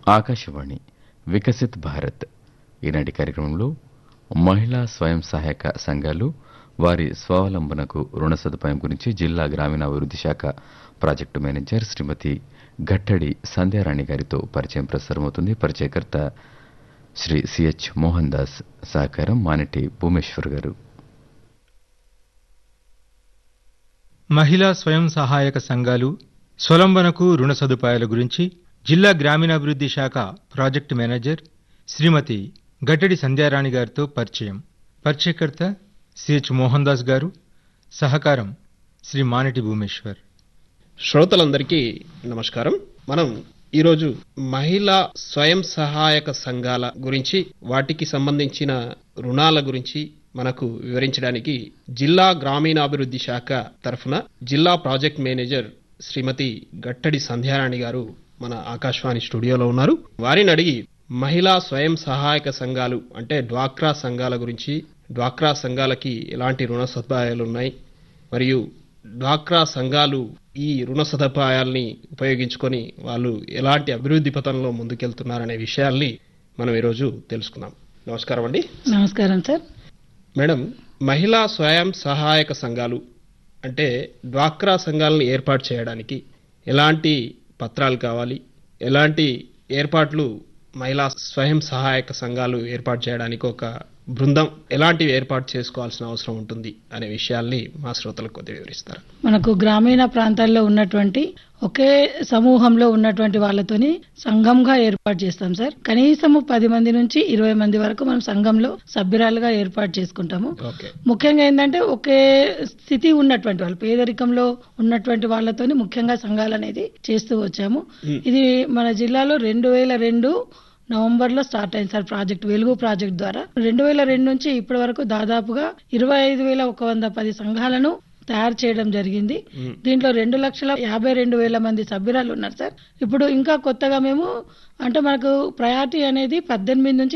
ఆకాశవాణి వికసిత్ భారత్ ఈనాటి కార్యక్రమంలో మహిళా స్వయం సహాయక సంఘాలు వారి స్వావలంబనకు రుణ సదుపాయం గురించి జిల్లా గ్రామీణాభివృద్ధి శాఖ ప్రాజెక్టు మేనేజర్ శ్రీమతి గట్టడి సంధ్యారాణి గారితో పరిచయం ప్రసారమవుతుంది పరిచయకర్త శ్రీ సిహెచ్ మోహన్ దాస్ సహకారం మానటి భూమేశ్వర్ గారు మహిళా స్వయం సహాయక సంఘాలు స్వలంబనకు రుణ సదుపాయాల గురించి జిల్లా గ్రామీణాభివృద్ధి శాఖ ప్రాజెక్టు మేనేజర్ శ్రీమతి గట్టడి సంధ్యారాణి గారితో పరిచయం పరిచయకర్త సిహెచ్ మోహన్ దాస్ గారు సహకారం శ్రీ మానటి భూమేశ్వర్ శ్రోతలందరికీ నమస్కారం మనం ఈరోజు మహిళా స్వయం సహాయక సంఘాల గురించి వాటికి సంబంధించిన రుణాల గురించి మనకు వివరించడానికి జిల్లా గ్రామీణాభివృద్ధి శాఖ తరఫున జిల్లా ప్రాజెక్ట్ మేనేజర్ శ్రీమతి గట్టడి సంధ్యారాణి గారు మన ఆకాశవాణి స్టూడియోలో ఉన్నారు వారిని అడిగి మహిళా స్వయం సహాయక సంఘాలు అంటే డ్వాక్రా సంఘాల గురించి డ్వాక్రా సంఘాలకి ఎలాంటి రుణ సదుపాయాలు ఉన్నాయి మరియు డ్వాక్రా సంఘాలు ఈ రుణ సదుపాయాల్ని ఉపయోగించుకొని వాళ్ళు ఎలాంటి అభివృద్ధి పథంలో ముందుకెళ్తున్నారనే విషయాల్ని మనం ఈరోజు తెలుసుకుందాం నమస్కారం అండి నమస్కారం సార్ మేడం మహిళా స్వయం సహాయక సంఘాలు అంటే డ్వాక్రా సంఘాలను ఏర్పాటు చేయడానికి ఎలాంటి పత్రాలు కావాలి ఎలాంటి ఏర్పాట్లు మహిళా స్వయం సహాయక సంఘాలు ఏర్పాటు చేయడానికి ఒక బృందం ఎలాంటివి ఏర్పాటు చేసుకోవాల్సిన అవసరం ఉంటుంది అనే విషయాల్ని మా శ్రోతలకు కొద్దిగా వివరిస్తారు మనకు గ్రామీణ ప్రాంతాల్లో ఉన్నటువంటి ఒకే సమూహంలో ఉన్నటువంటి వాళ్ళతోని సంఘంగా ఏర్పాటు చేస్తాం సార్ కనీసము పది మంది నుంచి ఇరవై మంది వరకు మనం సంఘంలో సభ్యురాలుగా ఏర్పాటు చేసుకుంటాము ఓకే ముఖ్యంగా ఏంటంటే ఒకే స్థితి ఉన్నటువంటి వాళ్ళు పేదరికంలో ఉన్నటువంటి వాళ్ళతోని ముఖ్యంగా సంఘాలు అనేది చేస్తూ వచ్చాము ఇది మన జిల్లాలో రెండు వేల రెండు నవంబర్ లో స్టార్ట్ అయింది సార్ ప్రాజెక్ట్ వెలుగు ప్రాజెక్ట్ ద్వారా రెండు వేల రెండు నుంచి ఇప్పటి వరకు దాదాపుగా ఇరవై ఐదు వేల ఒక వంద పది సంఘాలను తయారు చేయడం జరిగింది దీంట్లో రెండు లక్షల యాభై రెండు వేల మంది సభ్యురాలు ఉన్నారు సార్ ఇప్పుడు ఇంకా కొత్తగా మేము అంటే మనకు ప్రయారిటీ అనేది పద్దెనిమిది నుంచి